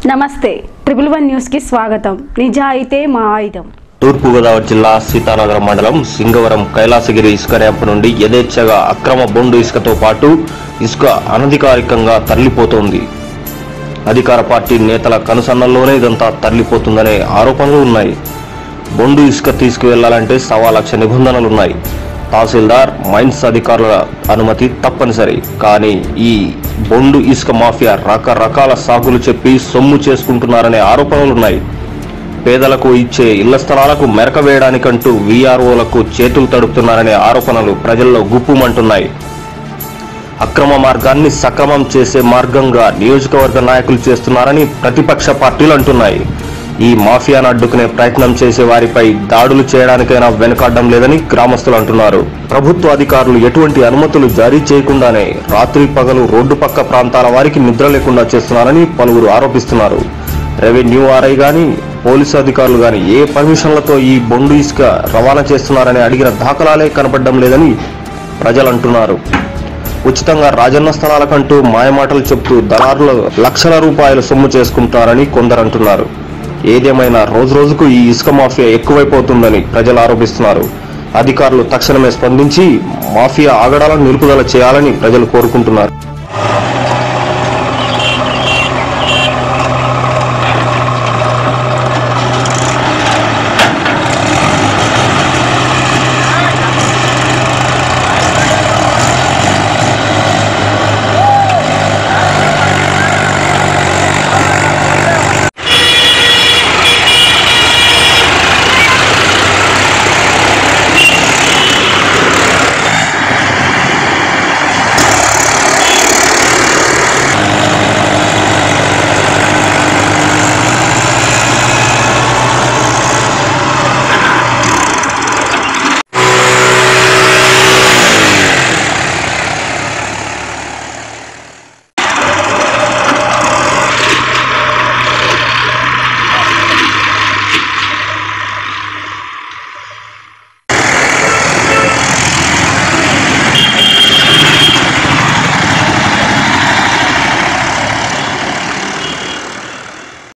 నమస్తే triple one న్యూస్కి స్వాగతం నిజాయితే మా ఆయుధం తూర్పుగోదావరి జిల్లా సీతానగరం మండలం సింగవరం కైలాసగిరి ఇసుక ర్యాంపు నుండి యథేచ్ఛగా అక్రమ బొండు ఇసుకతో పాటు ఇసుక అనధికారికంగా తరలిపోతోంది అధికార పార్టీ నేతల కనుసన్నల్లోనే ఇదంతా తరలిపోతుందనే ఆరోపణలు ఉన్నాయి బొండు ఇసుక తీసుకువెళ్లాలంటే సవా లక్ష నిబంధనలున్నాయి తహసీల్దార్ మైన్స్ అధికారుల అనుమతి తప్పనిసరి కానీ ఈ బొండు ఇసుక మాఫియా రకరకాల సాకులు చెప్పి సొమ్ము చేసుకుంటున్నారనే ఆరోపణలున్నాయి పేదలకు ఇచ్చే ఇళ్ల స్థలాలకు మెరక వేయడానికంటూ వీఆర్ఓలకు చేతులు తడుపుతున్నారనే ఆరోపణలు ప్రజల్లో గుప్పుమంటున్నాయి అక్రమ మార్గాన్ని సక్రమం చేసే మార్గంగా నియోజకవర్గ నాయకులు చేస్తున్నారని ప్రతిపక్ష పార్టీలు అంటున్నాయి ఈ మాఫియాను అడ్డుకునే ప్రయత్నం చేసే వారిపై దాడులు చేయడానికైనా వెనకాడడం లేదని గ్రామస్తులు అంటున్నారు ప్రభుత్వ అధికారులు ఎటువంటి అనుమతులు జారీ చేయకుండానే రాత్రి పగలు రోడ్డు పక్క ప్రాంతాల వారికి నిద్ర లేకుండా చేస్తున్నారని పలువురు ఆరోపిస్తున్నారు రెవెన్యూ ఆర్ఐ గాని పోలీసు అధికారులు గాని ఏ పర్మిషన్లతో ఈ బొండు ఇసుక రవాణా చేస్తున్నారని అడిగిన దాఖలాలే కనపడడం లేదని ప్రజలు అంటున్నారు ఉచితంగా రాజన్న స్థలాలకంటూ మాయమాటలు చెప్తూ దళారులు లక్షల రూపాయలు సొమ్ము చేసుకుంటారని కొందరు అంటున్నారు ఏదేమైనా రోజు రోజుకు ఈ ఇసుక మాఫియా ఎక్కువైపోతుందని ప్రజలు ఆరోపిస్తున్నారు అధికారులు తక్షణమే స్పందించి మాఫియా ఆగడాలను నిలుపుదల చేయాలని ప్రజలు కోరుకుంటున్నారు